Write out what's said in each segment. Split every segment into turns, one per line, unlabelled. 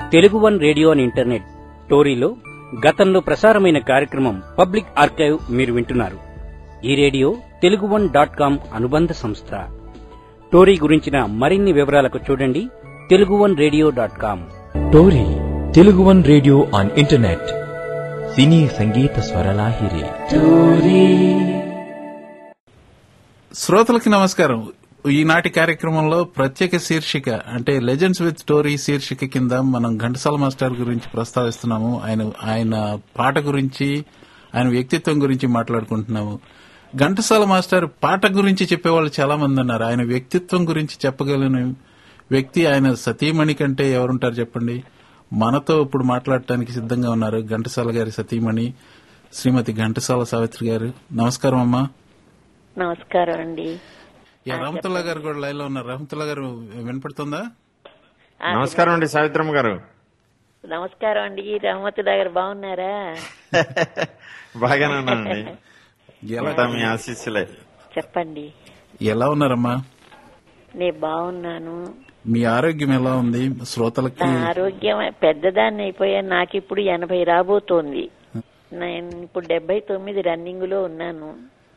Telugu one radio and internet టోరీలో గతంలో ప్రసారమైన కార్యక్రమం పబ్లిక్ ఆర్కైవ్ మీరు వింటున్నారు ఈ radio Telugu one dot com అనుబంధ సంస్థ టోరీ గురించిన మరిన్ని వివరాలకు చూడండి Telugu one radio dot com
Tori Telugu one radio on internet cine సంగీత స్వరలాహిరి
శ్రోతలకి నమస్కారం ఈనాటి కార్యక్రమంలో ప్రత్యేక శీర్షిక అంటే లెజెండ్స్ విత్ స్టోరీ శీర్షిక కింద మనం ఘంటసాల మాస్టర్ గురించి ప్రస్తావిస్తున్నాము ఆయన ఆయన పాట గురించి ఆయన వ్యక్తిత్వం గురించి మాట్లాడుకుంటున్నాము ఘంటసాల మాస్టర్ పాట గురించి చెప్పేవాళ్ళు చాలా మంది ఉన్నారు ఆయన వ్యక్తిత్వం గురించి చెప్పగలిగిన వ్యక్తి ఆయన సతీమణి కంటే ఎవరుంటారు చెప్పండి మనతో ఇప్పుడు మాట్లాడటానికి సిద్ధంగా ఉన్నారు ఘంటసాల గారి సతీమణి శ్రీమతి ఘంటసాల సావిత్రి గారు నమస్కారం అమ్మా
నమస్కారం అండి
యా, రహమతుల్లా గారు కూడా లైన్ లో ఉన్నారు రహమతుల్లా గారు వినపడుతుందా
ఆ,
నమస్కారం అండి సావిత్రమ్మ గారు
నమస్కారం అండి రహమత్ దగ్గర బాగున్నారా
బాగానే ఉన్నానండి
ఎలా
అంతా మీ ఆశీస్సులే
చెప్పండి
ఎలా ఉన్నారమ్మా
నేను బాగున్నాను
మీ ఆరోగ్యం ఎలా ఉంది శ్రోతలకి
నా ఆరోగ్యం పెద్దదాన్ని అయిపోయాను నాకు ఇప్పుడు ఎనభై రాబోతోంది నేను ఇప్పుడు డెబ్బై తొమ్మిది రన్నింగ్ లో ఉన్నాను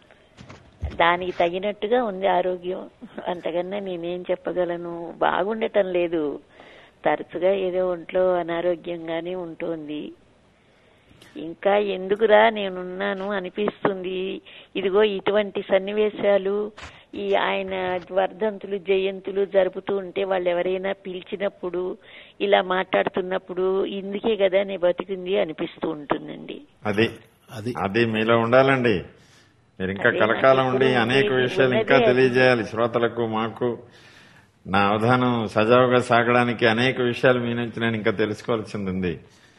దానికి తగినట్టుగా ఉంది ఆరోగ్యం అంతకన్నా నేనేం చెప్పగలను బాగుండటం లేదు తరచుగా ఏదో ఒంట్లో అనారోగ్యంగానే ఉంటుంది ఇంకా ఎందుకురా నేనున్నాను అనిపిస్తుంది ఇదిగో ఇటువంటి సన్నివేశాలు ఈ ఆయన వర్ధంతులు జయంతులు జరుపుతూ ఉంటే వాళ్ళు ఎవరైనా పిలిచినప్పుడు ఇలా మాట్లాడుతున్నప్పుడు ఇందుకే కదా నేను బతికింది అనిపిస్తూ ఉంటుందండి
అది
అది
అది మీలో ఉండాలండి మీరు ఇంకా
అదే
కలకాలం
నాకు
ఉండి
ఇప్పుడు
అనేక
ఉన్నది
విషయాలు ఇంకా
అది.
తెలియజేయాలి శ్రోతలకు మాకు నా అవధానం సజావుగా సాగడానికి అనేక విషయాలు మీ నుంచి నేను ఇంకా తెలుసుకోవాల్సింది ఉంది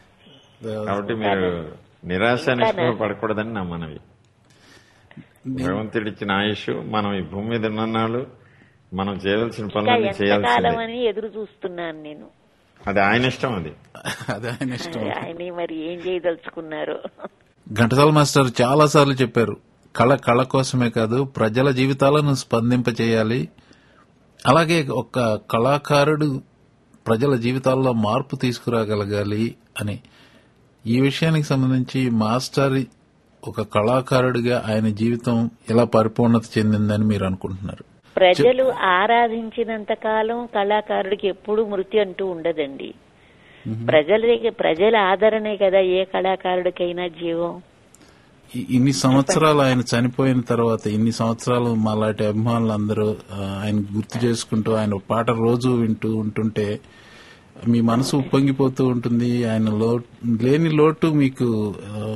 కాబట్టి మీరు నిరాశ నిస్పృహ పడకూడదని నా మనవి భగవంతుడిచ్చిన ఆయుష్ మనం ఈ భూమి మీద ఉన్ననాళ్ళు మనం చేయవలసిన
ఇంకా
పనులన్నీ
ఎంతకాలం
చేయాల్సిందే
అని ఎదురు చూస్తున్నాను నేను
అది ఆయన ఇష్టం అది
అదే ఆయన ఇష్టం
ఆయన మరి ఏం చేయదలుచుకున్నారు
ఘంటసాల మాస్టర్ చాలా సార్లు చెప్పారు కళ కళ కోసమే కాదు ప్రజల జీవితాలను స్పందింప చేయాలి అలాగే ఒక కళాకారుడు ప్రజల జీవితాల్లో మార్పు తీసుకురాగలగాలి అని ఈ విషయానికి సంబంధించి మాస్టర్ ఒక కళాకారుడిగా ఆయన జీవితం ఎలా పరిపూర్ణత చెందిందని మీరు అనుకుంటున్నారు
ప్రజలు ఆరాధించినంత కాలం కళాకారుడికి ఎప్పుడు మృతి అంటూ ఉండదండి ప్రజలకి ప్రజల ఆదరణే కదా ఏ కళాకారుడికైనా జీవం
ఇ- ఇన్ని సంవత్సరాలు ఆయన చనిపోయిన తర్వాత ఇన్ని సంవత్సరాలు మాలాంటి అభిమానులు అందరూ ఆ, ఆయన గుర్తు చేసుకుంటూ ఆయన పాట రోజు వింటూ ఉంటుంటే మీ మనసు ఉప్పొంగిపోతూ ఉంటుంది ఆయన లో లేని లోటు మీకు ఆ,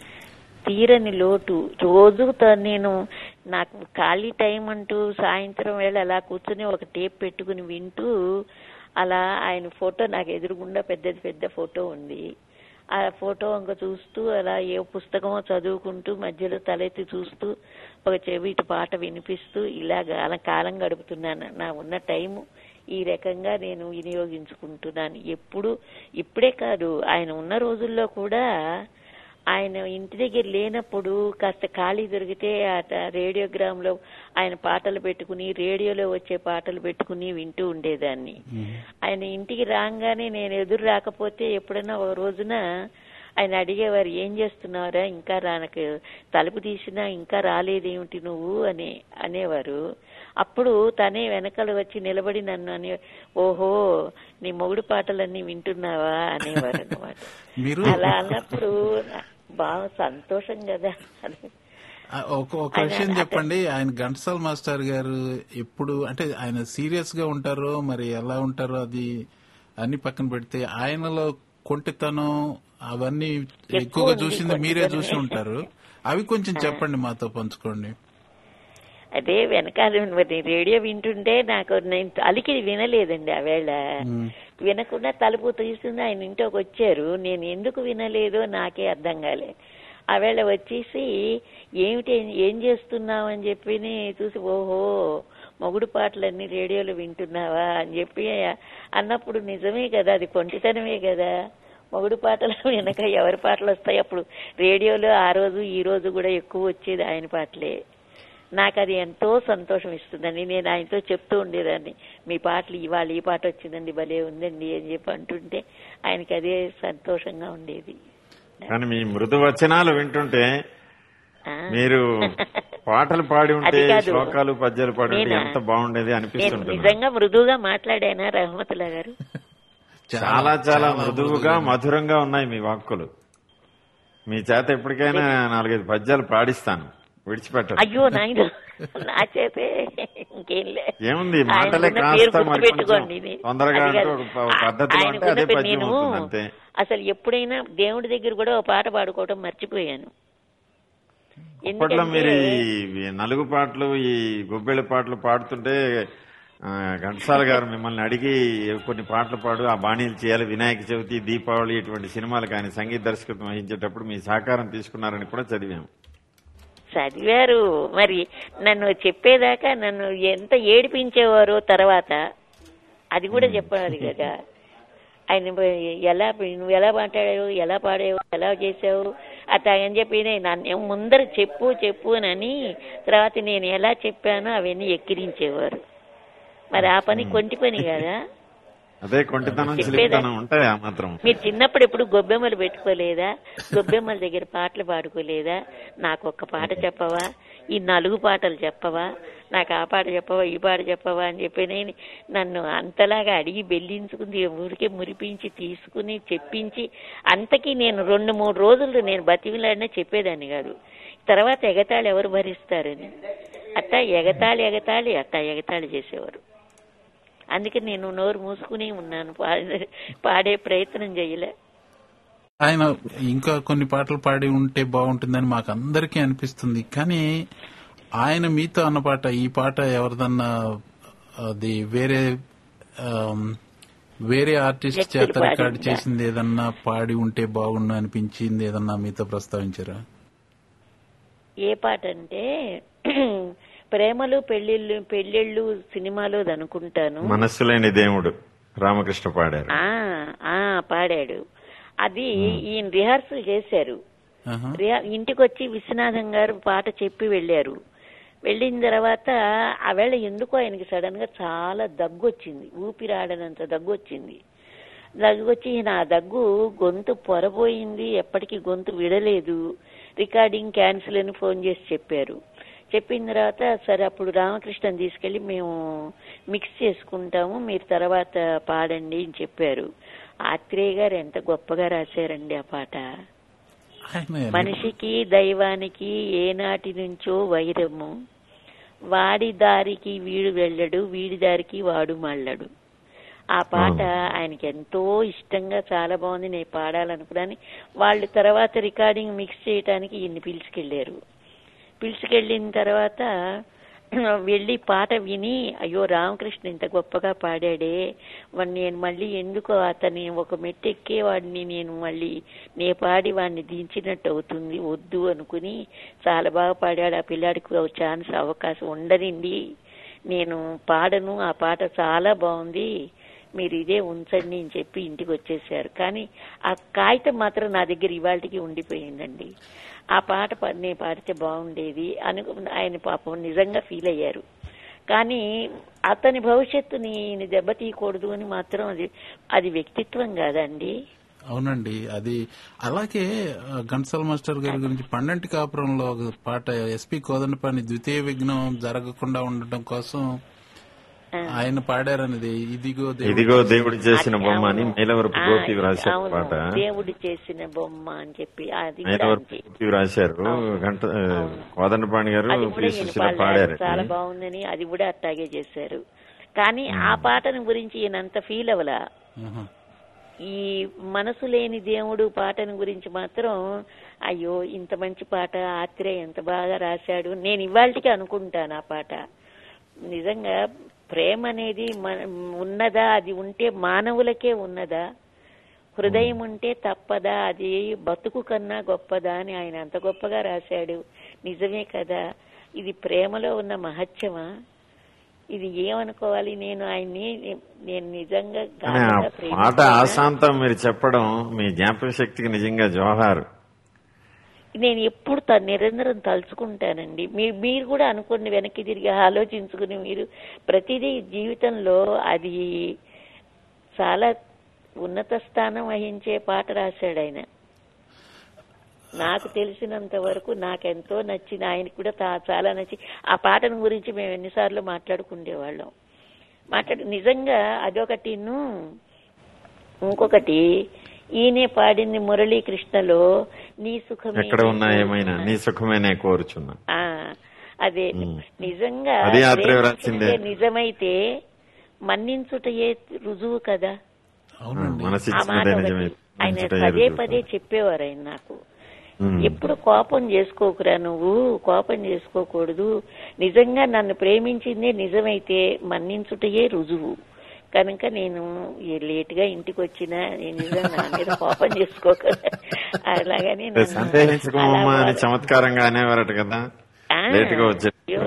తీరని లోటు రోజు త- నేను నాకు ఖాళీ టైం అంటూ సాయంత్రం వేళ అలా కూర్చుని ఒక టేప్ పెట్టుకుని వింటూ అలా ఆయన ఫోటో నాకు ఎదురుగుండా పెద్దది పెద్ద ఫోటో ఉంది ఆ ఫోటో ఇంకా చూస్తూ అలా ఏ పుస్తకమో చదువుకుంటూ మధ్యలో తలెత్తి చూస్తూ ఒక చెవిటి పాట వినిపిస్తూ ఇలాగ అలా కాలం గడుపుతున్నాను నా ఉన్న టైము ఈ రకంగా నేను వినియోగించుకుంటున్నాను ఎప్పుడు ఇప్పుడే కాదు ఆయన ఉన్న రోజుల్లో కూడా ఆయన ఇంటి దగ్గర లేనప్పుడు కాస్త ఖాళీ దొరికితే అట రేడియోగ్రామ్ లో ఆయన పాటలు పెట్టుకుని రేడియోలో వచ్చే పాటలు పెట్టుకుని వింటూ ఉండేదాన్ని ఆయన ఇంటికి రాగానే నేను ఎదురు రాకపోతే ఎప్పుడైనా ఒక రోజున ఆయన అడిగేవారు ఏం చేస్తున్నావురా ఇంకా రానకు తలుపు తీసినా ఇంకా రాలేదేమిటి నువ్వు అని అనేవారు అప్పుడు తనే వెనకాల వచ్చి నిలబడి నన్ను అని ఓహో నీ మొగుడు పాటలన్నీ వింటున్నావా అనేవారు అనమాట
మీరు
అలా అన్నప్పుడు బాగా సంతోషం కదా
ఆ, ఒక ఒక విషయం చెప్పండి ఆయన ఘంటసాల మాస్టర్ గారు ఎప్పుడు అంటే ఆయన సీరియస్ గా ఉంటారో మరి ఎలా ఉంటారో అది అన్ని పక్కన పెడితే ఆయనలో కొంటితనం అవన్నీ ఎక్కువగా
ఉంది
చూసింది మీరే
కొంటితనమే.
చూసి ఉంటారు అవి కొంచెం చెప్పండి మాతో పంచుకోండి
అదే వెనకాల మరి రేడియో వింటుంటే నాకు నేను అలికి వినలేదండి ఆ వేళ వినకుండా తలుపు తీసింది ఆయన ఇంట్లోకి వచ్చారు నేను ఎందుకు వినలేదో నాకే అర్థం కాలే ఆ వేళ వచ్చేసి ఏమిటి ఏం చేస్తున్నావు అని చెప్పి చూసి ఓహో మొగుడు పాటలన్నీ రేడియోలో వింటున్నావా అని చెప్పి అన్నప్పుడు నిజమే కదా అది కొంటితనమే కదా మొగుడు పాటలు వెనక ఎవరి పాటలు వస్తాయి అప్పుడు రేడియోలో ఆ రోజు ఈ రోజు కూడా ఎక్కువ వచ్చేది ఆయన పాటలే నాకు అది ఎంతో సంతోషం ఇస్తుందండి నేను ఆయనతో చెప్తూ ఉండేదాన్ని మీ పాటలు ఇవాళ ఈ పాట వచ్చిందండి భలే ఉందండి అని చెప్పి అంటుంటే ఆయనకి అదే సంతోషంగా ఉండేది
కానీ మీ మృదు వచనాలు వింటుంటే
ఆ.
మీరు పాటలు పాడి ఉంటే
అది కాదు.
శ్లోకాలు పద్యాలు పాడి ఉంటే
నేనా?
ఎంత బాగుండేది
నేను
అనిపిస్తుంటుంది
నిజంగా మృదువుగా మాట్లాడానా రహమతుల్లా గారు
చాలా చాలా మృదువుగా మధురంగా ఉన్నాయి మీ వాక్కులు మీ చేత ఎప్పటికైనా నాలుగైదు పద్యాలు పాడిస్తాను విడిచిపెట్టరు
అయ్యో నాయన నా చేతే ఇంకేం లే
ఏముంది
ఆయన
మాటలే
ఉన్న
కాస్త
పేరు
మరి
గుర్తుపెట్టుకోండి
కొంచెం
ఇది.
తొందరగా
అది
అంటే
కాదు.
ఒక ప- పద్ధతిలో
ఆయన
అంటే అదే
ఉన్న పేరు
పద్యం
నేను
అవుతుంది అంతే
అసలు ఎప్పుడైనా దేవుడి దగ్గర కూడా ఒక పాట పాడుకోవడం మర్చిపోయాను
అప్పట్లో మీరు
ఎందుకంటే
ఈ నలుగు పాటలు ఈ గొబ్బెళ్ళ పాటలు పాడుతుంటే ఆ, ఘంటసాల గారు మిమ్మల్ని అడిగి కొన్ని పాటలు పాడు ఆ బాణీలు చేయాలి వినాయక చవితి దీపావళి ఇటువంటి సినిమాలకు ఆయన సంగీత దర్శకత్వం వహించేటప్పుడు మీ సహకారం తీసుకున్నారని కూడా చదివాం
చదివారు మరి నన్ను చెప్పేదాకా నన్ను ఎంత ఏడిపించేవారో తర్వాత అది కూడా చెప్పాలి కదా ఆయన ఎలా నువ్వు ఎలా మాట్లాడావు ఎలా పాడావు ఎలా చేసావు అట్లా అని చెప్పి నేను నన్ను ముందర చెప్పు చెప్పు అని తర్వాత నేను ఎలా చెప్పానో అవన్నీ ఎక్కిరించేవారు మరి ఆ పని కొంటి పని కదా
అదే కొంటితనం
చెప్పేదా?
చిలిపితనం ఉంటాయి ఆ మాత్రం
మీరు చిన్నప్పుడు ఎప్పుడు గొబ్బెమ్మలు పెట్టుకోలేదా గొబ్బెమ్మల దగ్గర పాటలు పాడుకోలేదా నాకు ఒక్క పాట చెప్పవా ఈ నలుగు పాటలు చెప్పవా నాకు ఆ పాట చెప్పవా ఈ పాట చెప్పవా అని చెప్పి నేను నన్ను అంతలాగా అడిగి బెల్లించుకుని ఊరికే మురిపించి తీసుకుని చెప్పించి అంతకీ నేను రెండు మూడు రోజులు నేను బతిమిలాడినా చెప్పేదాన్ని కాదు తర్వాత ఎగతాళి ఎవరు భరిస్తారని అట్టా ఎగతాళి ఎగతాళి అట్టా ఎగతాళి చేసేవారు అందుకే నేను నోరు మూసుకుని ఉన్నాను పా- పాడే ప్రయత్నం చేయలే
ఆయన ఇంకా కొన్ని పాటలు పాడి ఉంటే బాగుంటుందని మాకు అందరికీ అనిపిస్తుంది కానీ ఆయన మీతో అన్న పాట ఈ పాట ఎవరిదన్నా అది వేరే ఆమ్, వేరే ఆర్టిస్ట్
వ్యక్తులు
చేత రికార్డ్
పాడిందా?
చేసింది ఏదన్నా పాడి ఉంటే బాగుండు అనిపించింది ఏదన్నా మీతో ప్రస్తావించారా
ఏ పాట అంటే ప్రేమలు పెళ్లిళ్ళు పెళ్లిళ్ళు సినిమాలో అనుకుంటాను
మనస్సు లేని దేవుడు రామకృష్ణ పాడారు
ఆ ఆ పాడాడు అది ఈయన రిహార్సల్ చేశారు
ఆహా.
రియా- ఇంటికి వచ్చి విశ్వనాథం గారు పాట చెప్పి వెళ్ళారు వెళ్ళిన తర్వాత ఆ వేళ ఎందుకో ఆయనకి సడన్ గా చాలా దగ్గు వచ్చింది ఊపిరాడనంత దగ్గు వచ్చింది దగ్గు వచ్చి నా దగ్గు గొంతు పొరబోయింది ఎప్పటికీ గొంతు విడలేదు రికార్డింగ్ క్యాన్సిల్ అని ఫోన్ చేసి చెప్పారు చెప్పిన తర్వాత సరే అప్పుడు రామకృష్ణని తీసుకెళ్లి మేము మిక్స్ చేసుకుంటాము మీరు తర్వాత పాడండి అని చెప్పారు ఆత్రేయ గారు ఎంత గొప్పగా రాశారండి ఆ పాట
ఆయన
మనిషికి దైవానికి ఏనాటి నుంచో వైరము వాడి దారికి వీడు వెళ్ళడు వీడి దారికి వాడు మళ్ళడు ఆ పాట ఆయనకి ఎంతో ఇష్టంగా చాలా బాగుంది నేను పాడాలనుకున్నాను వాళ్ళు తర్వాత రికార్డింగ్ మిక్స్ చేయడానికి ఈయన్ని పిలుచుకెళ్లారు పిలుచుకెళ్ళిన తర్వాత వెళ్ళి పాట విని అయ్యో రామకృష్ణ ఇంత గొప్పగా పాడాడే వాడిని నేను మళ్ళీ ఎందుకు అతని ఒక మెట్టు ఎక్కే వాడిని నేను మళ్ళీ నే పాడి వాడిని దించినట్టు అవుతుంది వద్దు అనుకుని చాలా బాగా పాడాడు ఆ పిల్లాడికి ఒక ఛాన్స్ అవకాశం ఉండదండి నేను పాడను ఆ పాట చాలా బాగుంది మీరు ఇదే ఉంచండి అని చెప్పి ఇంటికి వచ్చేసారు కానీ ఆ కాగితం మాత్రం నా దగ్గర ఇవాళకి ఉండిపోయిందండి ఆ పాట పా- నేను పాడితే బాగుండేది అని ఆయన పాపం నిజంగా ఫీల్ అయ్యారు కానీ అతని భవిష్యత్తుని ఈయన దెబ్బతీయకూడదు అని మాత్రం అది అది వ్యక్తిత్వం కాదండి
అవునండి అది అలాగే ఆ, ఘంటసాల మాస్టర్ గారి గురించి పండంటి కాపురంలో ఒక పాట ఎస్పి కోదండపాని ద్వితీయ విఘ్నం జరగకుండా ఉండటం కోసం ఆయన పాడారనేది ఇదిగో దేవుడు.
ఇదిగో దేవుడు చేసిన
అది
బొమ్మ అని
అవును.
మేలవరపు
ఆ,
గోపి రాశారు
అవును.
పాట
దేవుడు చేసిన బొమ్మ అని చెప్పి అది కూడా
మేలవరపు
అంతే.
గోపి రాశారు గంట కోదండపాణి గారు
అది
పి
కూడా ఈయన
సుశీల
పాడారు.
పాడారు
చాలా బాగుందని అది కూడా అట్టాగే చేశారు కానీ ఆ పాటను గురించి ఈయన అంత ఫీల్ అవ్వలా
ఆహా.
ఈ మనసు లేని దేవుడు పాటను గురించి మాత్రం అయ్యో ఇంత మంచి పాట ఆత్రేయ ఎంత బాగా రాశాడు నేను ఇవాళకి అనుకుంటాను ఆ పాట నిజంగా ప్రేమ అనేది మన ఉన్నదా అది ఉంటే మానవులకే ఉన్నదా హృదయం ఉంటే తప్పదా అది బతుకు కన్నా గొప్పదా అని ఆయన అంత గొప్పగా రాశాడు నిజమే కదా ఇది ప్రేమలో ఉన్న మహత్యమా ఇది ఏమనుకోవాలి నేను ఆయన్ని నేను నిజంగా
కానీ ఆ
గాఢంగా
పాట
ప్రేమిస్తున్నా.
ఆశాంతం మీరు చెప్పడం మీ జ్ఞాపక శక్తికి నిజంగా జోహారు
నేను ఎప్పుడు త- నిరంతరం తలుచుకుంటానండి మీరు మీరు కూడా అనుకోండి వెనక్కి తిరిగి ఆలోచించుకుని మీరు ప్రతిదీ జీవితంలో అది చాలా ఉన్నత స్థానం వహించే పాట రాశాడు ఆయన నాకు తెలిసినంత వరకు నాకెంతో నచ్చింది ఆయనకు కూడా తా- చాలా నచ్చి ఆ పాటను గురించి మేము ఎన్నిసార్లు మాట్లాడుకుండేవాళ్ళం మాట్లాడు నిజంగా అదొకటిను ఇంకొకటి ఈయనే పాడింది మురళీకృష్ణలో నీ సుఖమే
ఎక్కడ ఉన్నా ఏమైనా నీ సుఖమేనే కోరుచున్నా
ఆ, అదే నిజంగా
అది ఆత్రేయ
ప్రేమించుటే
రాసిందే.
నిజమైతే మన్నించుటయే రుజువు కదా
అవునండి
ఆ
మనసిచ్చినదే
మాట
నిజమే
ఒకటి. ఆయన
మంచుటయే
పదే
రుజువు.
పదే చెప్పేవారు ఆయన నాకు
ఉమ్.
ఎప్పుడు కోపం చేసుకోకురా నువ్వు కోపం చేసుకోకూడదు నిజంగా నన్ను ప్రేమించిందే నిజమైతే మన్నించుటయే రుజువు కనుక నేను ఈ లేట్ గా ఇంటికి వచ్చినా నేను నిజంగా నా మీద కోపం చేసుకోక అలాగని
అంటే
నన్ను
సందేహించుకోమమ్మా
అలా
అని చమత్కారంగా అనేవారట కదా
ఆ,
లేటుగా వచ్చే
అయ్యో.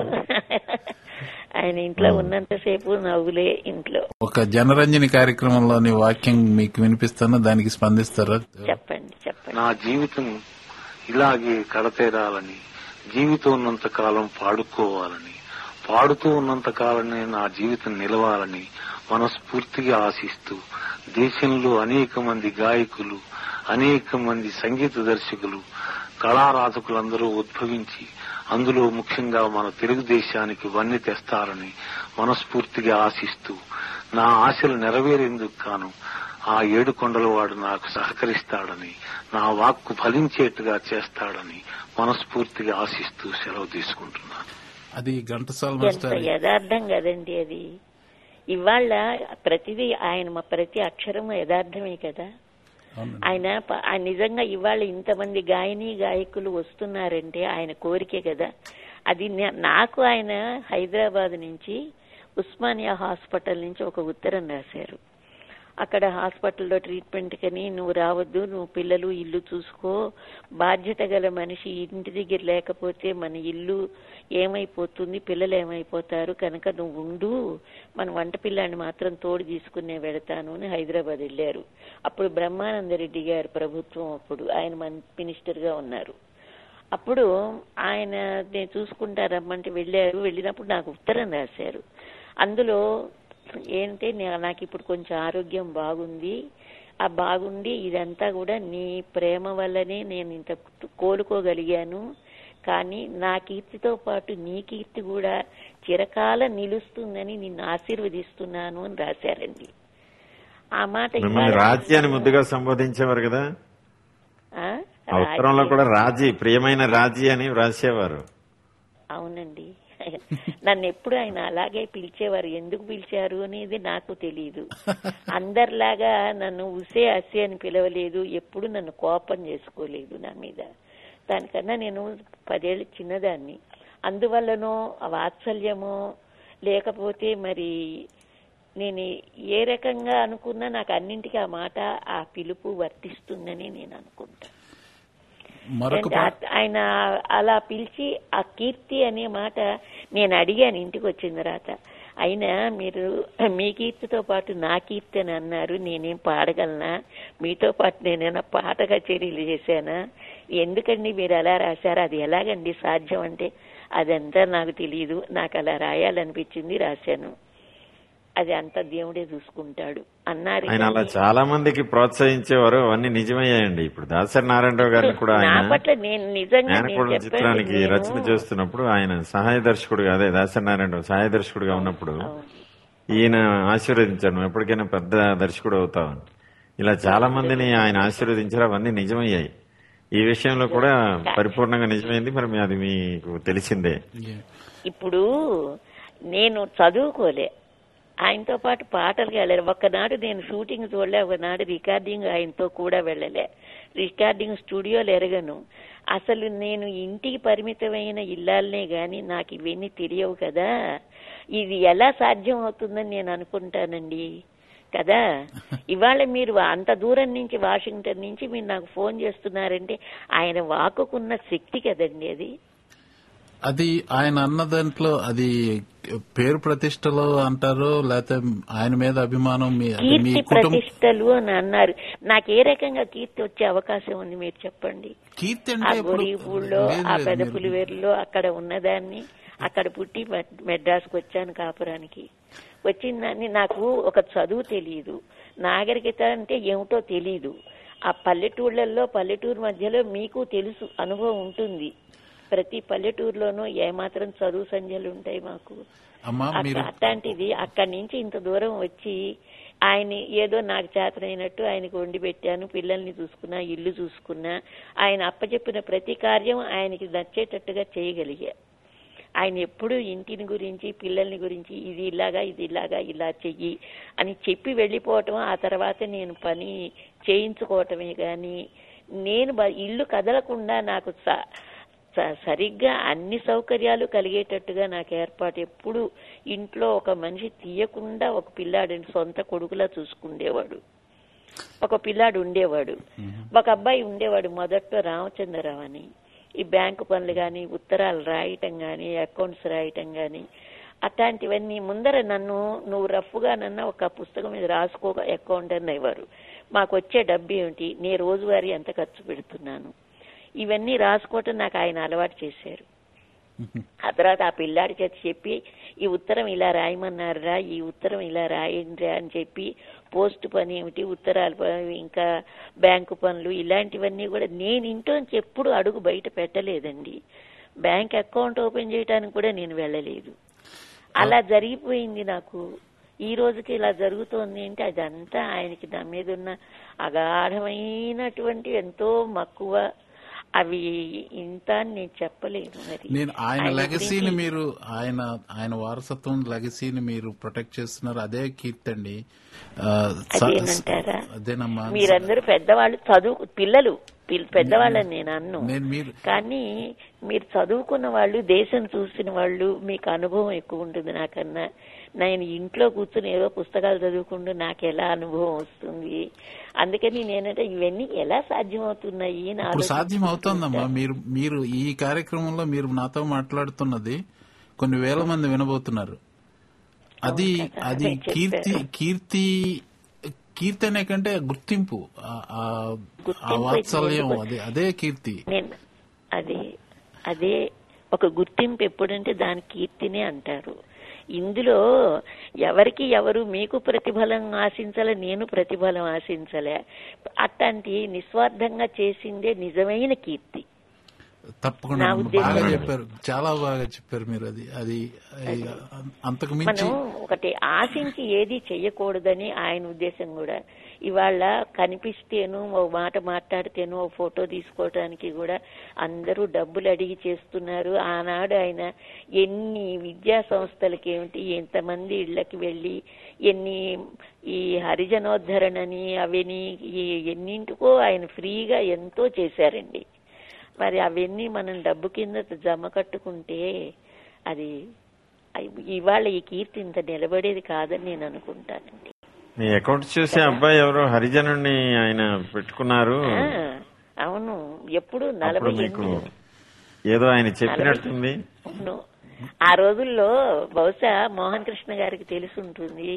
ఆయన ఇంట్లో ఉన్నంతసేపు నవ్వులే ఇంట్లో
ఒక జనరంజని కార్యక్రమంలోని వాక్యం మీకు వినిపిస్తాను దానికి స్పందిస్తారా
చెప్పండి చెప్పండి
నా జీవితం ఇలాగే కడతేరాలని జీవితం ఉన్నంత కాలం పాడుకోవాలని పాడుతూ ఉన్నంత కాలమే నా జీవితం నిలవాలని మనస్ఫూర్తిగా ఆశిస్తూ దేశంలో అనేక మంది గాయకులు అనేక మంది సంగీత దర్శకులు కళారాధకులందరూ ఉద్భవించి అందులో ముఖ్యంగా మన తెలుగుదేశానికి వన్నె తెస్తారని మనస్ఫూర్తిగా ఆశిస్తూ నా ఆశలు నెరవేరేందుకు గాను ఆ ఏడు కొండలవాడు నాకు సహకరిస్తాడని నా వాక్కు ఫలించేట్టుగా చేస్తాడని మనస్ఫూర్తిగా ఆశిస్తూ సెలవు తీసుకుంటున్నాను
అది ఘంటసాల
ఎంత
మాస్టర్
యథార్థం కదండి అది ఇవాళ ప్రతిదీ ఆయన మా ప్రతి అక్షరం యథార్థమే కదా
అవునండి.
ఆయన ప- ఆయన నిజంగా ఇవాళ ఇంతమంది గాయని గాయకులు వస్తున్నారంటే ఆయన కోరికే కదా అది నే- నాకు ఆయన హైదరాబాద్ నుంచి ఉస్మానియా హాస్పిటల్ నుంచి ఒక ఉత్తరం రాశారు అక్కడ హాస్పిటల్లో ట్రీట్మెంట్ కని నువ్వు రావద్దు నువ్వు పిల్లలు ఇల్లు చూసుకో బాధ్యత గల మనిషి ఇంటి దగ్గర లేకపోతే మన ఇల్లు ఏమైపోతుంది పిల్లలు ఏమైపోతారు కనుక నువ్వు ఉండు మన వంట పిల్లాన్ని మాత్రం తోడు తీసుకునే వెడతాను అని హైదరాబాద్ వెళ్ళారు అప్పుడు బ్రహ్మానందరెడ్డి గారు ప్రభుత్వం అప్పుడు ఆయన మన్ మినిస్టర్ గా ఉన్నారు అప్పుడు ఆయన నేను చూసుకుంటా రమ్మంటే వెళ్ళారు వెళ్ళినప్పుడు నాకు ఉత్తరం రాశారు అందులో ఏంటంటే నే- నాకు ఇప్పుడు కొంచెం ఆరోగ్యం బాగుంది ఆ బాగుండి ఇదంతా కూడా నీ ప్రేమ వల్లనే నేను ఇంత కోలుకోగలిగాను కానీ నా కీర్తితో పాటు నీ కీర్తి కూడా చిరకాల నిలుస్తుందని నిన్ను ఆశీర్వదిస్తున్నాను అని రాశారండి ఆ మాట
మిమ్మల్ని
ఇవాళ-
రాజీ అని ముద్దుగా సంబోధించేవారు కదా
ఆ?
ఆ ఉత్తరంలో
రాజీ.
కూడా రాజీ ప్రియమైన రాజీ అని వ్రాసేవారు
అవునండి నన్ను ఎప్పుడు ఆయన అలాగే పిలిచేవారు ఎందుకు పిలిచారు అనేది నాకు తెలియదు అందరిలాగా నన్ను ఉసే అసే అని పిలవలేదు ఎప్పుడు నన్ను కోపం చేసుకోలేదు నా మీద దానికన్నా నేను పదేళ్ళు చిన్నదాన్ని అందువల్లనో ఆ వాత్సల్యమో లేకపోతే మరి నేను ఏ రకంగా అనుకున్నా నాకు అన్నింటికీ ఆ మాట ఆ పిలుపు వర్తిస్తుందని నేను అనుకుంటా
మరొక
అంటే
పాట
ఆ- ఆయన అలా పిలిచి ఆ కీర్తి అనే మాట నేను అడిగాను ఇంటికి వచ్చిన తర్వాత అయినా మీరు మీ కీర్తితో పాటు నా కీర్తి అని అన్నారు నేనేం పాడగలనా మీతో పాటు నేనైనా పాట కచేరీలు చేశానా ఎందుకండి మీరు అలా రాశారు అది ఎలాగండి సాధ్యం అంటే అదంతా నాకు తెలియదు నాకు అలా రాయాలనిపించింది రాశాను అది అంతా దేవుడే చూసుకుంటాడు అన్నారు
ఆయన అలా
కానీ-
చాలా మందికి ప్రోత్సహించేవారు అవన్నీ నిజమయ్యాయండి ఇప్పుడు దాసరి నారాయణరావు గారిని కూడా
నా
ఆయన
పట్ల నేను నిజంగా నేను
జ్ఞానకోడ
చెప్పాను
చిత్రానికి
నేను-
రచన చేస్తున్నప్పుడు ఆయన సహాయ దర్శకుడుగా అదే దాసరి నారాయణరావు సహాయ దర్శకుడుగా ఉన్నప్పుడు
అవును.
ఈయన ఆశీర్వదించాడు నువ్వు ఎప్పటికైనా పెద్ద దర్శకుడు అవుతావని ఇలా చాలా మందిని ఆయన ఆశీర్వదించారు అవన్నీ నిజమయ్యాయి ఈ విషయంలో కూడా పరిపూర్ణంగా నిజమైంది మరి అది మీకు తెలిసిందే
ఇప్పుడు నేను చదువుకోలే ఆయనతో పాటు పాటలకు వెళ్ళలే ఒక్కనాడు నేను షూటింగ్ చూడలే ఒకనాడు రికార్డింగ్ ఆయనతో కూడా వెళ్ళలే రికార్డింగ్ స్టూడియోలు ఎరగను అసలు నేను ఇంటికి పరిమితమైన ఇల్లాలనే గాని నాకు ఇవన్నీ తెలియవు కదా ఇది ఎలా సాధ్యం అవుతుందని నేను అనుకుంటానండి కదా ఇవాళ మీరు అంత దూరం నుంచి వాషింగ్టన్ నుంచి మీరు నాకు ఫోన్ చేస్తున్నారంటే ఆయన వాక్కుకున్న శక్తి కదండి అది
అది ఆయన అన్న దాంట్లో అది పేరు ప్రతిష్టలో అంటారు లేకపోతే ఆయన మీద అభిమానం మీ అంటే మీ
కీర్తి
కుటుంబం
ప్రతిష్టలు అని అన్నారు నాకు ఏ రకంగా కీర్తి వచ్చే అవకాశం ఉంది మీరు చెప్పండి
కీర్తి
ఆ
అంటే ఇప్పుడు
గొరి ఊళ్ళో
లేదు,
ఆ
లేదు,
పెద్ద
మీరు-
పులివేరులో అక్కడ ఉన్నదాన్ని అక్కడ పుట్టి మె- మెడ్రాస్కి వచ్చాను కాపురానికి వచ్చిన దాన్ని నాకు ఒక చదువు తెలియదు నాగరికత అంటే ఏమిటో తెలియదు ఆ పల్లెటూళ్ళల్లో పల్లెటూరు మధ్యలో మీకు తెలుసు అనుభవం ఉంటుంది ప్రతి పల్లెటూరులోనూ ఏమాత్రం చదువు సంధ్యలు ఉంటాయి మాకు
అమ్మా
అట్లా-
మీరు
అట్లాంటిది అక్కడి నుంచి ఇంత దూరం వచ్చి ఆయన ఏదో నాకు చేతనైనట్టు ఆయనకు వండి పెట్టాను పిల్లల్ని చూసుకున్నా ఇల్లు చూసుకున్నా ఆయన అప్పచెప్పిన ప్రతి కార్యం ఆయనకి నచ్చేటట్టుగా చేయగలిగా ఆయన ఎప్పుడూ ఇంటిని గురించి పిల్లల్ని గురించి ఇది ఇలాగా ఇది ఇలాగా ఇలా చెయ్యి అని చెప్పి వెళ్ళిపోవటం ఆ తర్వాత నేను పని చేయించుకోవటమే కానీ నేను బ- ఇల్లు కదలకుండా నాకు స- స- సరిగ్గా అన్ని సౌకర్యాలు కలిగేటట్టుగా నాకు ఏర్పాటు ఎప్పుడు ఇంట్లో ఒక మనిషి తీయకుండా ఒక పిల్లాడిని సొంత కొడుకులా చూసుకుండేవాడు ఒక పిల్లాడు ఉండేవాడు ఒక అబ్బాయి ఉండేవాడు మొదట్లో రామచంద్రరావు అని ఈ బ్యాంకు పనులు కానీ ఉత్తరాలు రాయటం కానీ అకౌంట్స్ రాయటం కానీ అట్లాంటివన్నీ ముందర నన్ను నువ్వు రఫ్గా నన్న ఒక పుస్తకం మీద రాసుకో అకౌంట్ అనేవారు మాకు వచ్చే డబ్బు ఏమిటి నేను రోజువారీ ఎంత ఖర్చు పెడుతున్నాను ఇవన్నీ రాసుకోవటం నాకు ఆయన అలవాటు చేశారు ఆ తర్వాత ఆ పిల్లాడి చేత చెప్పి ఈ ఉత్తరం ఇలా రాయమన్నారా ఈ ఉత్తరం ఇలా రాయండి అని చెప్పి పోస్ట్ పని ఏమిటి ఉత్తరాలు పని, ఇంకా బ్యాంకు పనులు ఇలాంటివన్నీ కూడా నేను ఇంట్లోంచి ఎప్పుడు అడుగు బయట పెట్టలేదండి బ్యాంక్ అకౌంట్ ఓపెన్ చేయడానికి కూడా నేను వెళ్ళలేదు అలా జరిగిపోయింది నాకు ఈ రోజుకి ఇలా జరుగుతోంది అంటే అదంతా ఆయనకి నా మీద ఉన్న అగాఢమైనటువంటి ఎంతో మక్కువ అవి ఇంత అని నేను చెప్పలేను మరి
నేను ఆయన
ఆయన
లెగసీని
గురించి-
మీరు ఆయన ఆయన వారసత్వం లెగసీని మీరు ప్రొటెక్ట్ చేస్తున్నారు అదే కీర్తి అండి ఆ, స-
అదేనంటారా?
అదేనమ్మా
మీరందరూ పెద్దవాళ్ళు చదువు పిల్లలు పిల్- పెద్దవాళ్ళని నేను అన్ను
నేను మీరు
కానీ మీరు చదువుకున్న వాళ్ళు దేశం చూసిన వాళ్ళు మీకు అనుభవం ఎక్కువ ఉంటుంది నాకన్నా నేను ఇంట్లో కూర్చుని ఏదో పుస్తకాలు చదువుకుంటూ నాకు ఎలా అనుభవం వస్తుంది అందుకని నేనంటే ఇవన్నీ ఎలా సాధ్యమవుతున్నాయి అని
ఇప్పుడు
ఆలోచిస్తూ
సాధ్యం అవుతోందమ్మా మీరు మీరు ఈ కార్యక్రమంలో మీరు నాతో మాట్లాడుతున్నది కొన్ని వేల మంది వినబోతున్నారు అది
అవును కదా,
అది
నేను
కీర్తి
చెప్పాను.
కీర్తి కీర్తి అనే కంటే గుర్తింపు ఆ- ఆ- ఆ
గుర్తింపు
వాత్సల్యం
ఎందుకు?
అదే అదే కీర్తి
నేను అదే అదే ఒక గుర్తింపు ఎప్పుడంటే దాని కీర్తినే అంటారు ఇందులో ఎవరికి ఎవరు మీకు ప్రతిఫలం ఆశించలే నేను ప్రతిఫలం ఆశించలే అట్లాంటి నిస్వార్థంగా చేసిందే నిజమైన కీర్తి
తప్పకుండా
నా ఉద్దేశం
బాగా
అది.
చెప్పారు చాలా బాగా చెప్పారు మీరు అది అది అది అంతకు మించి
మనం ఒకటి ఆశించి ఏది చెయ్యకూడదని ఆయన ఉద్దేశం కూడా ఇవాళ కనిపిస్తేను ఓ మాట మాట్లాడితేను ఓ ఫోటో తీసుకోవడానికి కూడా అందరూ డబ్బులు అడిగి చేస్తున్నారు ఆనాడు ఆయన ఎన్ని విద్యా సంస్థలకి ఏమిటి ఎంతమంది ఇళ్ళకి వెళ్ళి ఎన్ని ఈ హరిజనోద్ధరణని అవని ఈ ఎన్నింటికో ఆయన ఫ్రీగా ఎంతో చేశారండి మరి అవన్నీ మనం డబ్బు కింద జమ కట్టుకుంటే అది అయి- ఇవాళ ఈ కీర్తి ఇంత నిలబడేది కాదని నేను అనుకుంటానండి
మీ అకౌంట్ చూసే అబ్బాయి ఎవరో హరిజనుడిని ఆయన పెట్టుకున్నారు
ఆ, అవును ఎప్పుడు నలభై
అప్పుడు మీకు
ఎనిమిది
ఏదో ఆయన చెప్పినట్టుంది
అవును ఆ రోజుల్లో బహుశా మోహన్ కృష్ణ గారికి తెలిసి ఉంటుంది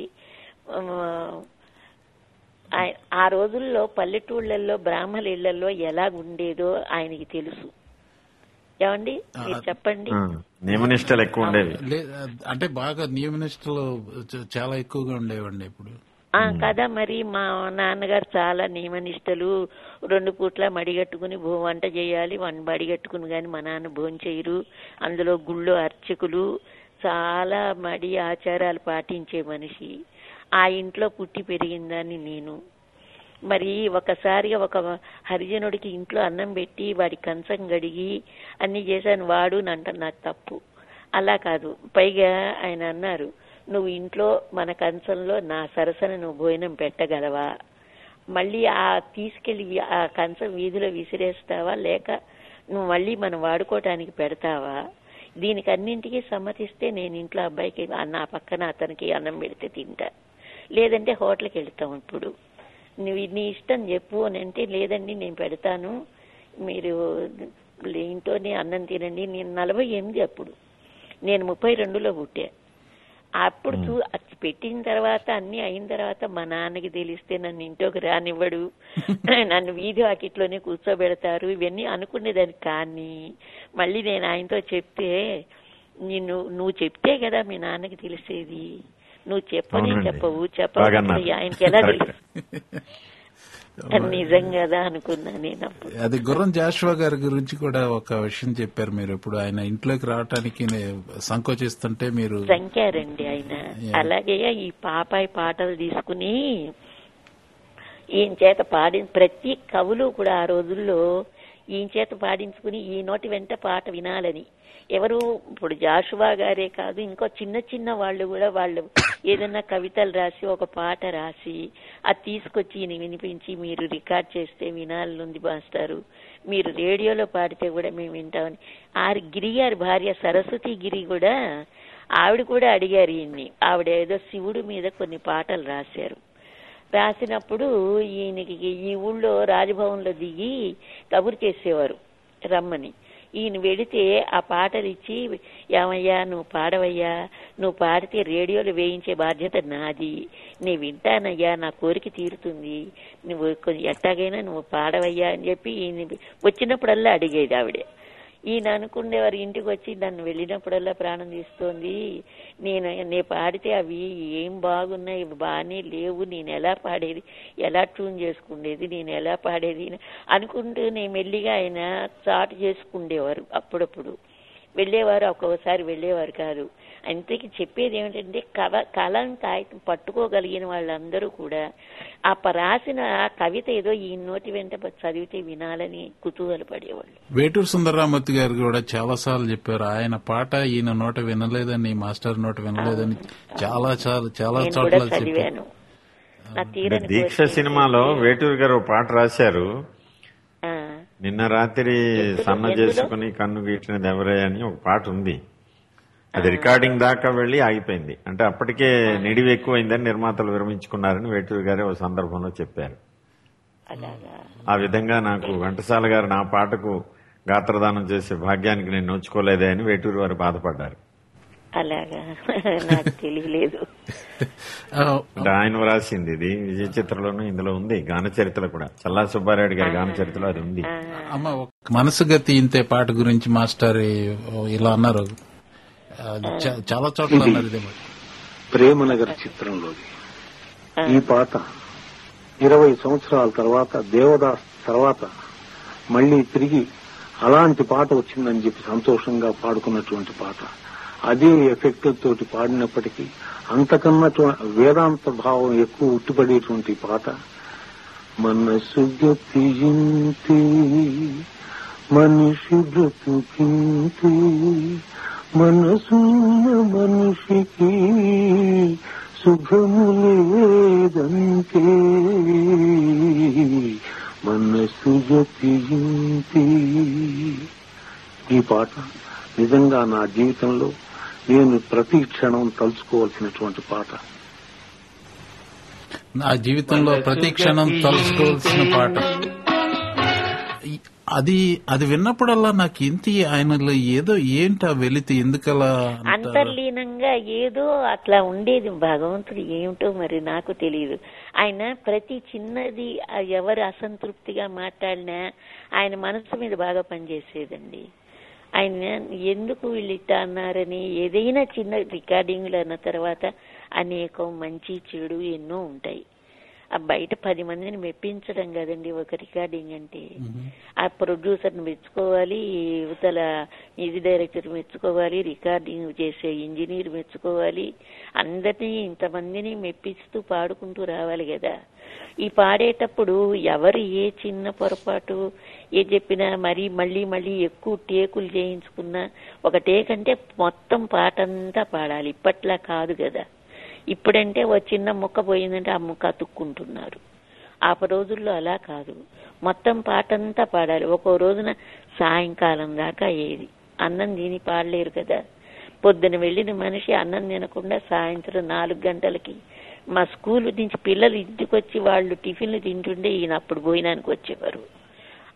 ఆయ- ఆ రోజుల్లో పల్లెటూళ్ళల్లో బ్రాహ్మణ ఇళ్లలో ఎలా ఉండేదో ఆయనకి తెలుసు ఏమండి మీరు చెప్పండి
ఆ, నియమనిష్టలు ఎక్కువ ఉండేవి
లే- అంటే బాగా నియమనిష్టలు చ- చాలా ఎక్కువగా ఉండేవండి ఇప్పుడు
ఆ కదా మరి మా నాన్నగారు చాలా నియమనిష్టలు రెండు పూట్ల మడిగట్టుకుని భూ వంట చేయాలి వన్ మడిగట్టుకుని కానీ మా నాన్న భోజనం చేయరు అందులో గుళ్ళో అర్చకులు చాలా మడి ఆచారాలు పాటించే మనిషి ఆ ఇంట్లో పుట్టి పెరిగిందాన్ని నేను మరి ఒకసారిగా ఒక హరిజనుడికి ఇంట్లో అన్నం పెట్టి వాడి కంచం గడిగి అన్ని చేశాను వాడు నంట నాకు తప్పు అలా కాదు పైగా ఆయన అన్నారు నువ్వు ఇంట్లో మన కంచంలో నా సరసన నువ్వు భోజనం పెట్టగలవా మళ్ళీ ఆ తీసుకెళ్లి వి- ఆ కంచం వీధిలో విసిరేస్తావా లేక నువ్వు మళ్ళీ మనం వాడుకోవటానికి పెడతావా దీనికి అన్నింటికీ సమ్మతిస్తే నేను ఇంట్లో అబ్బాయికి ఆ నా పక్కన అతనికి అన్నం పెడితే తింటా లేదంటే హోటల్కి వెళ్తాం ఇప్పుడు నువ్వు నీ ఇష్టం చెప్పు అని అంటే లేదండి నేను పెడతాను మీరు ఇంట్లోనే అన్నం తినండి నేను నలభై ఎనిమిది అప్పుడు నేను ముప్పై రెండులో పుట్టా అప్పుడు చూ అది పెట్టిన తర్వాత అన్ని అయిన తర్వాత మా నాన్నకి తెలిస్తే నన్ను ఇంట్లోకి రానివ్వడు నన్ను వీధి వాకిట్లోనే కూర్చోబెడతారు ఇవన్నీ అనుకునేదాన్ని కానీ మళ్ళీ నేను ఆయనతో చెప్తే నిన్ను నువ్వు చెప్తే కదా మీ నాన్నకి తెలిసేది నువ్వు చెప్పని
అవునండి.
చెప్పవు
బాగా
చెప్పవు
అన్నారు.
ఆయనకి ఎలా
కరెక్ట్.
తెలుసు నిజం కదా అనుకున్నా నేను అప్పుడు
అది గుర్రం జాషువా గారి గురించి కూడా ఒక విషయం చెప్పారు మీరు ఇప్పుడు ఆయన ఇంట్లోకి రావటానికి నే- సంకోచిస్తుంటే మీరు
సంఖ్యారండి ఆయన
Yeah.
అలాగే ఈ పాపాయి పాటలు తీసుకుని ఈయన చేత పాడి ప్రతి కవులు కూడా ఆ రోజుల్లో ఈయన చేత పాడించుకుని ఈ నోటి వెంట పాట వినాలని ఎవరు ఇప్పుడు జాషువా గారే కాదు ఇంకో చిన్న చిన్న వాళ్ళు కూడా వాళ్ళు ఏదైనా కవితలు రాసి ఒక పాట రాసి అది తీసుకొచ్చి ఈయన వినిపించి మీరు రికార్డ్ చేస్తే వినాలనుంది మాస్టారు మీరు రేడియోలో పాడితే కూడా మేము వింటామని ఆరి గిరి గారి భార్య సరస్వతి గిరి కూడా ఆవిడ కూడా అడిగారు ఈయన్ని ఆవిడ ఏదో శివుడి మీద కొన్ని పాటలు రాశారు రాసినప్పుడు ఈయనకి ఈ ఊళ్ళో రాజభవన్లో దిగి కబురు చేసేవారు రమ్మని ఈయన వెడితే ఆ పాటలు ఇచ్చి ఏమయ్యా నువ్వు పాడవయ్యా నువ్వు పాడితే రేడియోలో వేయించే బాధ్యత నాది నేను వింటానయ్యా నా కోరిక తీరుతుంది నువ్వు కొంచెం ఎట్టాగైనా నువ్వు పాడవయ్యా అని చెప్పి ఈయన వచ్చినప్పుడల్లా అడిగేది ఆవిడే ఈయన అనుకునేవారు ఇంటికి వచ్చి నన్ను వెళ్ళినప్పుడల్లా ప్రాణం తీస్తోంది నేను నేను పాడితే అవి ఏం బాగున్నాయి ఇవి బాగానే లేవు నేను ఎలా పాడేది ఎలా ట్యూన్ చేసుకునేది నేను ఎలా పాడేది అనుకుంటూ నేను మెల్లిగా ఆయన చాటు చేసుకుండేవారు అప్పుడప్పుడు వెళ్ళేవారు ఒక్కొక్కసారి వెళ్ళేవారు కాదు అంతకి చెప్పేది ఏమిటంటే కవ కలం కాగితం పట్టుకోగలిగిన వాళ్ళందరూ కూడా ఆ ప- రాసిన ఆ కవిత ఏదో ఈ నోటి వెంట చదివితే వినాలని కుతూహలపడేవాళ్ళు
వేటూరు సుందరరామూర్తి గారు కూడా చాలా సార్లు చెప్పారు ఆయన పాట ఈయన నోట వినలేదని మాస్టర్ నోట వినలేదని చాలా చాలా చాలా
నేను
చోట్ల
కూడా
చెప్పారు
చదివాను నా తీరని
దీక్ష
కోరిక
సినిమాలో వేటూరు గారు ఓ పాట రాశారు
ఆ,
నిన్న రాత్రి
ఎందులో-
సన్న
ఎందులో?
చేసుకుని కన్ను గీటినది ఎవరే అని ఒక పాట ఉంది అది రికార్డింగ్ దాకా వెళ్లి ఆగిపోయింది అంటే అప్పటికే నిడివి ఎక్కువైందని నిర్మాతలు విరమించుకున్నారని వేటూరు గారే ఓ సందర్భంలో చెప్పారు
అలాగా
ఆ విధంగా నాకు ఘంటసాల గారు నా పాటకు గాత్రదానం చేసే భాగ్యానికి నేను నోచుకోలేదే అని వేటూరు వారు బాధపడ్డారు
అలాగా నాకు తెలియలేదు
ఆ,
అంటే ఆయన రాసింది ఇది విజయ చిత్రలోనూ ఇందులో ఉంది గాన చరిత్ర కూడా చల్లా సుబ్బారెడ్డి గారి గాన చరిత్రలో అది ఉంది
ఆ,
అమ్మ ఒక మనసు గతి ఇంతే పాట గురించి మాస్టర్ ఈ- ఇలా అన్నారు అది చా- చాలా చోట్ల అన్నారు ఇదే మాట.
ప్రేమనగర్ చిత్రంలోది
ఆ,
ఈ పాట ఇరవై సంవత్సరాల తర్వాత దేవదాస్ తర్వాత మళ్ళీ తిరిగి అలాంటి పాట వచ్చిందని చెప్పి సంతోషంగా పాడుకున్నటువంటి పాట అదే ఎఫెక్ట్ తోటి పాడినప్పటికీ అంతకన్నా టు- వేదాంత భావం ఎక్కువ ఉట్టిపడేటువంటి పాట మనసు గతింతి మనిషి బ్రతుకింతి మనసున్న మనిషికి సుఖము లేదంతే మనసు జతింతి ఈ పాట నిజంగా నా జీవితంలో నేను ప్రతి క్షణం తలుచుకోవాల్సినటువంటి పాట
నా జీవితంలో ప్రతి క్షణం తలుసుకోవాల్సిన పాట ఈ- అది అది విన్నప్పుడల్లా నాకు ఇంత ఆయనలో ఏదో ఏంటి ఆ వెలితి ఎందుకలా అంటారు?
అంతర్లీనంగా ఏదో అట్లా ఉండేది భగవంతుడు ఏమిటో మరి నాకు తెలియదు ఆయన ప్రతి చిన్నది ఆ ఎవరు అసంతృప్తిగా మాట్లాడినా ఆయన మనసు మీద బాగా పనిచేసేదండి ఆయన ఎందుకు వీళ్ళు ఇట్లా అన్నారని ఏదైనా చిన్న రికార్డింగ్లు అన్న తర్వాత అనేకం మంచి చెడు ఎన్నో ఉంటాయి ఆ బయట పది మందిని మెప్పించడం కదండి ఒక రికార్డింగ్ అంటే ఆ ప్రొడ్యూసర్ని మెచ్చుకోవాలి యువతల మ్యూజిక్ డైరెక్టర్ మెచ్చుకోవాలి రికార్డింగ్ చేసే ఇంజనీర్ మెచ్చుకోవాలి అందరినీ ఇంతమందిని మెప్పిస్తూ పాడుకుంటూ రావాలి కదా ఈ పాడేటప్పుడు ఎవరు ఏ చిన్న పొరపాటు ఏ చెప్పినా మరీ మళ్ళీ మళ్ళీ ఎక్కువ టేకులు చేయించుకున్నా ఒక టేక్ అంటే మొత్తం పాటంతా పాడాలి ఇప్పట్లా కాదు కదా ఇప్పుడంటే ఓ చిన్న ముక్క పోయిందంటే ఆ ముక్క అతుక్కుంటున్నారు ఆ రోజుల్లో అలా కాదు మొత్తం పాటంతా పాడాలి ఒక్కో రోజున సాయంకాలం దాకా ఏది అన్నం తిని పాడలేరు కదా పొద్దున వెళ్ళిన మనిషి అన్నం తినకుండా సాయంత్రం నాలుగు గంటలకి మా స్కూల్ నుంచి పిల్లలు ఇంటికి వచ్చి వాళ్ళు టిఫిన్లు తింటుండే ఈయన అప్పుడు భోజనానికి వచ్చేవారు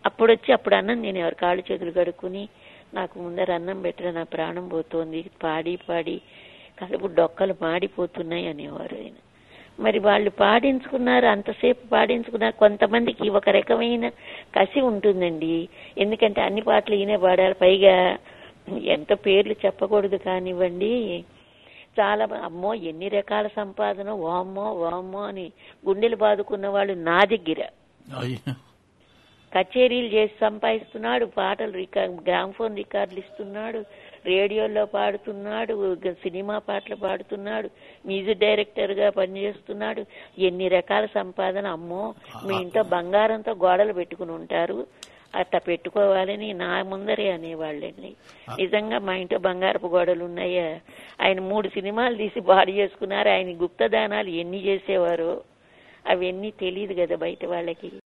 అప్పుడు వచ్చి అప్పుడు అన్నం నేను ఎవరి కాళ్ళు చేతులు కడుక్కుని నాకు ముందర అన్నం పెట్టిన నా ప్రాణం పోతోంది పాడి పాడి కలుపు డొక్కలు మాడిపోతున్నాయి అనేవారు ఆయన మరి వాళ్ళు పాడించుకున్నారు అంతసేపు పాడించుకున్నారు కొంతమందికి ఒక రకమైన కసి ఉంటుందండి ఎందుకంటే అన్ని పాటలు ఈయనే పాడారు పైగా ఎంత పేర్లు చెప్పకూడదు కానివ్వండి చాలా మ- అమ్మో ఎన్ని రకాల సంపాదన వామ్మో వామ్మో అని గుండెలు బాదుకున్న వాళ్ళు నా దగ్గర
అయ్యో
కచేరీలు చేసి సంపాదిస్తున్నాడు పాటలు రికార్డ్ గ్రామ్ఫోన్ రికార్డులు ఇస్తున్నాడు రేడియోలో పాడుతున్నాడు గ- సినిమా పాటలు పాడుతున్నాడు మ్యూజిక్ డైరెక్టర్ గా పనిచేస్తున్నాడు ఎన్ని రకాల సంపాదన అమ్మో మీ ఇంట్లో బంగారంతో గోడలు పెట్టుకుని ఉంటారు అట్లా పెట్టుకోవాలని నా ముందరే అనేవాళ్ళండి నిజంగా మా ఇంట్లో బంగారపు గోడలు ఉన్నాయా ఆయన మూడు సినిమాలు తీసి బాడీ చేసుకున్నారు ఆయన గుప్తదానాలు ఎన్ని చేసేవారో అవన్నీ తెలియదు కదా బయట వాళ్ళకి